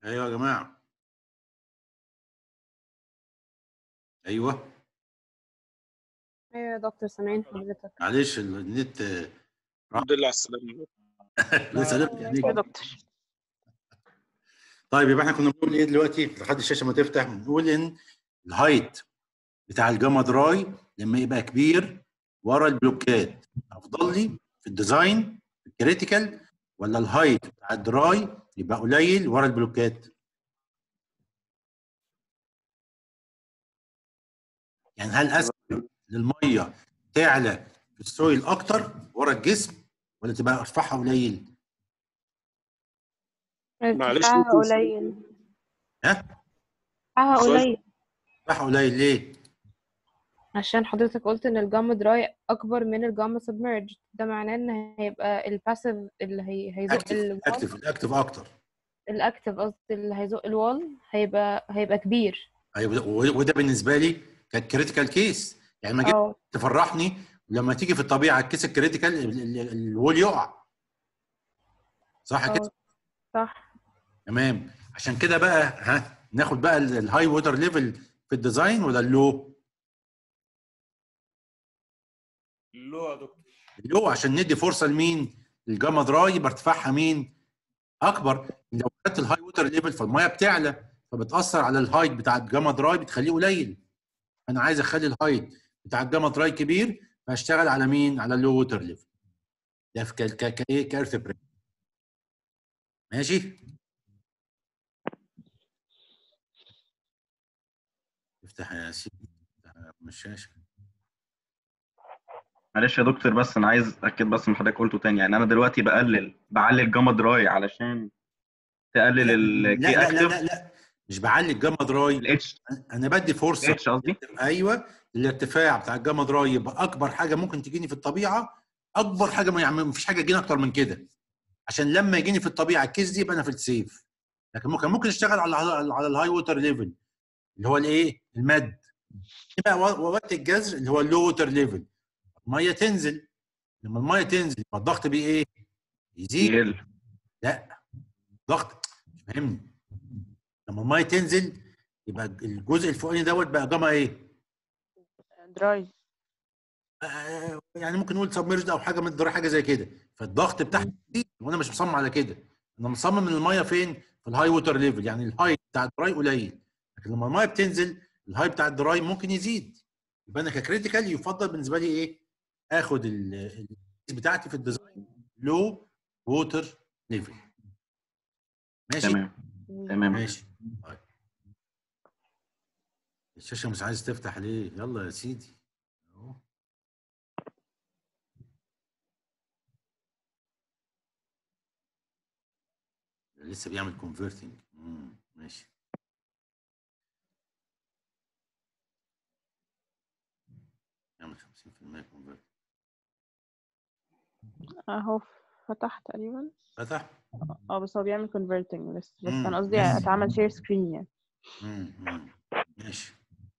ايوه يا جماعه ايوه ايوه يا دكتور سامعين حضرتك معلش النت الحمد لله على السلامة الله يسلمك يعني يا دكتور طيب يبقى احنا كنا بنقول ايه دلوقتي لحد الشاشه ما تفتح بنقول ان الهايت بتاع الجاما دراي لما يبقى كبير ورا البلوكات افضل لي في الديزاين في الكريتيكال ولا الهايت بتاع الدراي يبقى قليل ورا البلوكات يعني هل اسهل للميه تعلى في السويل اكتر ورا الجسم ولا تبقى ارفعها قليل معلش ارتفاعها ممكن قليل ها ارتفاعها سؤال. قليل ارفعها قليل ليه عشان حضرتك قلت ان الجاما دراي اكبر من الجاما سبمرج ده معناه ان هيبقى الباسيف اللي هي هيزق اكتف الوال اكتف الاكتف اكتر الاكتف قصدي اللي هيزق الوال هيبقى هيبقى كبير ايوه وده- وده بالنسبه لي كان كريتيكال كيس يعني ما جيت اه تفرحني لما تيجي في الطبيعه الكيس الكريتيكال ال- ال- الوول يقع صح كده اه صح تمام عشان كده بقى ها ناخد بقى ال- الهاي ووتر ليفل في الديزاين ولا اللو اللو يا دكتور اللو عشان ندي فرصه لمين الجاما دراي يبقى ارتفاعها مين اكبر لو خدت الهاي ووتر ليفل فالميه بتعلى فبتاثر على الهايت بتاع الجاما دراي بتخليه قليل انا عايز اخلي الهايت بتاع الجاما دراي كبير فاشتغل على مين على اللو ووتر ليفل ده في ك- ك- كايه كارث بريك ماشي افتح يا سيدي افتح من الشاشه معلش يا دكتور بس انا عايز اتاكد بس من حضرتك قلته تاني يعني انا دلوقتي بقلل بعلي الجاما دراي علشان تقلل لا الكي لا لا لا, اكتف لا. مش بعلي الجاما دراي الاتش انا بدي فرصه الاتش قصدي ايوه الارتفاع بتاع الجاما دراي يبقى اكبر حاجه ممكن تجيني في الطبيعه اكبر حاجه ما يعني مفيش حاجه تجيني اكتر من كده عشان لما يجيني في الطبيعه الكيس دي يبقى انا في السيف لكن ممكن ممكن اشتغل على على الهاي ووتر ليفل اللي هو الايه المد يبقى وقت الجذر اللي هو اللو ووتر ليفل الميه تنزل لما الميه تنزل يبقى الضغط بيه ايه يزيد يقل لا ضغط مش فاهمني لما الميه تنزل يبقى الجزء الفوقاني دوت بقى جاما ايه دراي آه، يعني ممكن نقول سبمرجد او حاجه من الدراع حاجه زي كده فالضغط بتاعها يزيد وانا مش مصمم على كده انا مصمم ان الميه فين في الهاي ووتر ليفل يعني الهاي بتاع الدراي قليل لكن لما الميه بتنزل الهاي بتاع الدراي ممكن يزيد يبقى انا ككريتيكال يفضل بالنسبه لي ايه اخد ال- ال- بتاعتي في الديزاين لو ووتر ليفل ماشي تمام تمام ماشي طيب الشاشه مش عايز تفتح ليه يلا يا سيدي اهو لسه بيعمل كونفرتنج ماشي يعمل 50% كونفرت اهو فتح تقريبا فتح اه بس هو بيعمل converting بس بس مم. انا قصدي اتعمل share screen يعني مم، مم. ماشي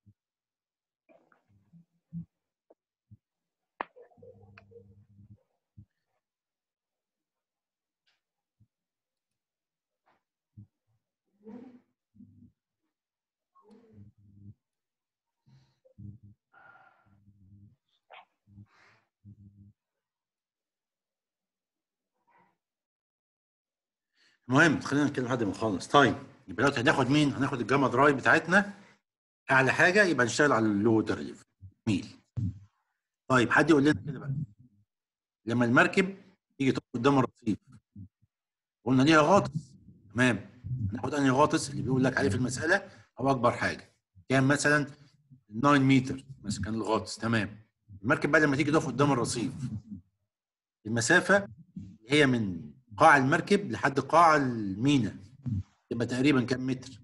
المهم خلينا نتكلم لحد ما نخلص طيب يبقى دلوقتي هناخد مين؟ هناخد الجاما دراي بتاعتنا اعلى حاجه يبقى نشتغل على اللو ووتر ليفل جميل طيب حد يقول لنا كده بقى لما المركب تيجي تقف قدام الرصيف قلنا ليها غاطس تمام هناخد انهي غاطس اللي بيقول لك عليه في المساله او اكبر حاجه كام مثلا 9 متر مثلا كان الغاطس تمام المركب بقى لما تيجي تقف قدام الرصيف المسافه هي من قاع المركب لحد قاع المينا تبقى تقريبا كام متر؟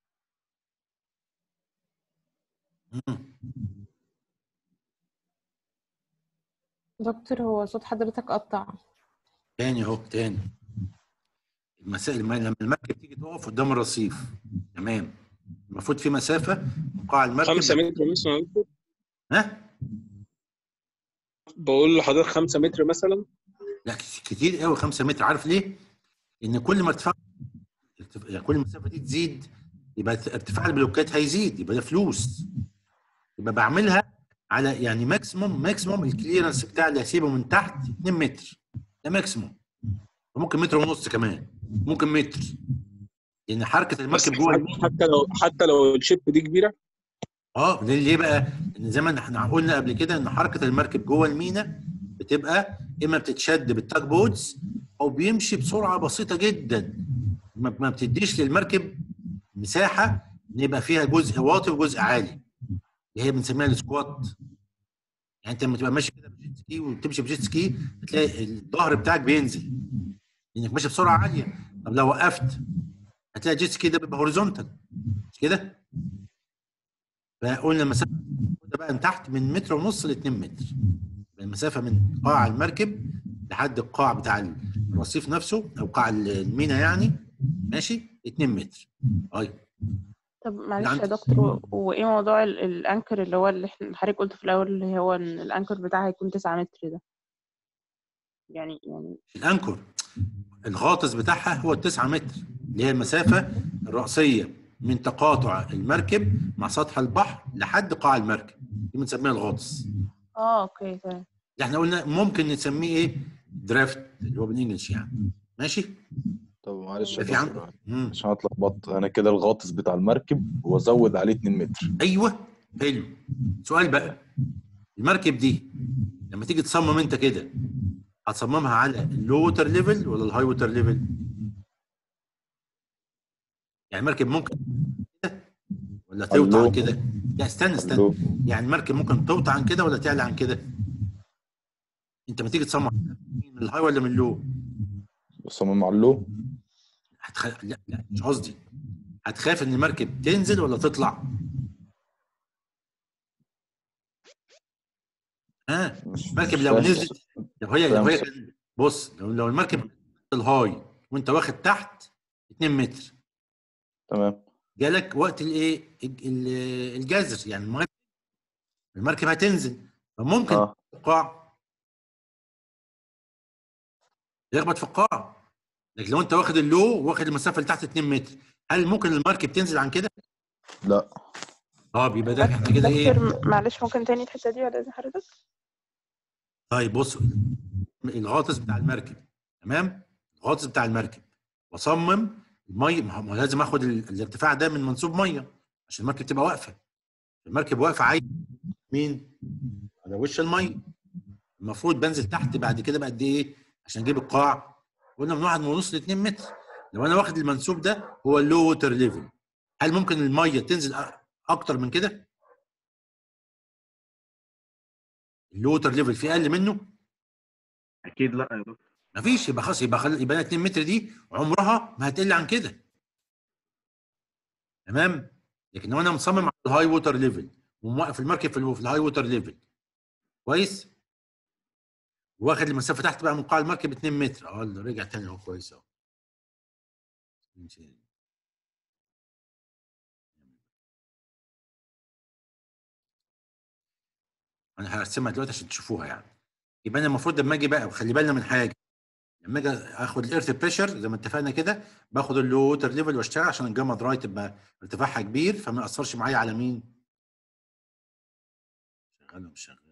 مم. دكتور هو صوت حضرتك قطع تاني اهو تاني المسائل لما لما المركب تيجي تقف قدام الرصيف تمام المفروض في مسافه من قاع المركب 5 متر مثلا يا دكتور ها؟ بقول لحضرتك 5 متر مثلا لا كتير قوي 5 متر عارف ليه؟ ان كل ما ارتفاع ارتف- يعني كل المسافه دي تزيد يبقى ارتفاع البلوكات هيزيد يبقى ده فلوس يبقى بعملها على يعني ماكسيموم ماكسيموم الكليرنس بتاع اللي هسيبه من تحت 2 متر ده ماكسيموم وممكن متر ونص كمان ممكن متر لان حركه بس المركب جوه المينا حتى لو حتى لو الشيب دي كبيره اه ليه ليه بقى؟ ان زي ما احنا قلنا قبل كده ان حركه المركب جوه المينا بتبقى اما بتتشد بالتاج بودز او بيمشي بسرعه بسيطه جدا ما ما بتديش للمركب مساحه ان يبقى فيها جزء واطي وجزء عالي اللي هي بنسميها السكوات يعني انت لما تبقى ماشي كده بجيت سكي وتمشي بجيت سكي بتلاقي الظهر بتاعك بينزل لانك ماشي بسرعه عاليه طب لو وقفت هتلاقي الجيت سكي ده بيبقى هوريزونتال مش كده؟ فقلنا المسافه ده بقى من تحت من متر ونص ل 2 متر المسافه من قاع المركب لحد القاع بتاع الرصيف نفسه او قاع المينا يعني ماشي 2 متر طيب طب معلش عندك- يا دكتور و- وايه موضوع ال- الانكر اللي هو اللي احنا حضرتك قلت في الاول اللي هو ان الانكر بتاعها هيكون 9 متر ده يعني يعني الانكر الغاطس بتاعها هو 9 متر اللي هي المسافه الرأسيه من تقاطع المركب مع سطح البحر لحد قاع المركب دي بنسميها الغاطس اه اوكي تمام اللي احنا قلنا ممكن نسميه ايه درافت اللي هو بالانجلش يعني ماشي طب معلش يا في عن- دكتور مم. عشان اتلخبطت انا كده الغاطس بتاع المركب وازود عليه 2 متر ايوه حلو سؤال بقى المركب دي لما تيجي تصمم انت كده هتصممها على اللو ووتر ليفل ولا الهاي ووتر ليفل؟ يعني المركب ممكن كده ولا توطى اللو. عن كده؟ لا استنى استنى اللو يعني المركب ممكن توطى عن كده ولا تعلى عن كده؟ انت لما تيجي تصمم من الهاي ولا من اللو؟ بصمم على اللو هتخ... لا لا مش قصدي هتخاف ان المركب تنزل ولا تطلع؟ ها مش المركب مش لو فاهم. نزلت لو هي لو فاهم هي السؤال. بص لو لو المركب الهاي وانت واخد تحت 2 متر تمام جالك وقت الايه الج- ال- الجزر يعني المركب المركب هتنزل فممكن اه القاع يخبط في القاع لكن لو انت واخد اللو واخد المسافه اللي تحت 2 متر هل ممكن المركب تنزل عن كده؟ لا اه بيبقى ده احنا كده ايه؟ دكتور معلش ممكن تاني الحته دي ولا اذن حضرتك طيب بص الغاطس بتاع المركب تمام الغاطس بتاع المركب واصمم الميه ما هو ما هو لازم اخد ال- الارتفاع ده من منسوب ميه عشان المركب تبقى واقفه المركب واقفه عايز مين على وش الميه المفروض بنزل تحت بعد كده بقد ايه عشان اجيب القاع قلنا من واحد ونص ل 2 متر لو انا واخد المنسوب ده هو اللو ووتر ليفل هل ممكن الميه تنزل أ- اكتر من كده اللو ووتر ليفل في اقل منه اكيد لا يا دكتور مفيش يبقى خلاص يبقى خل... يبقى 2 متر دي عمرها ما هتقل عن كده تمام لكن لو انا مصمم على الهاي ووتر ليفل وموقف المركب في, ال- في الهاي ووتر ليفل كويس واخد المسافه تحت بقى من قاع المركب 2 متر اه اللي رجع تاني اهو كويس اهو انا هرسمها دلوقتي عشان تشوفوها يعني يبقى انا المفروض لما اجي بقى وخلي بالنا من حاجه لما اجي اخد الايرث بريشر زي ما اتفقنا كده باخد اللو ووتر ليفل واشتغل عشان الجاما دراي تبقى ارتفاعها كبير فما ياثرش معايا على مين؟ شغال ومش شغال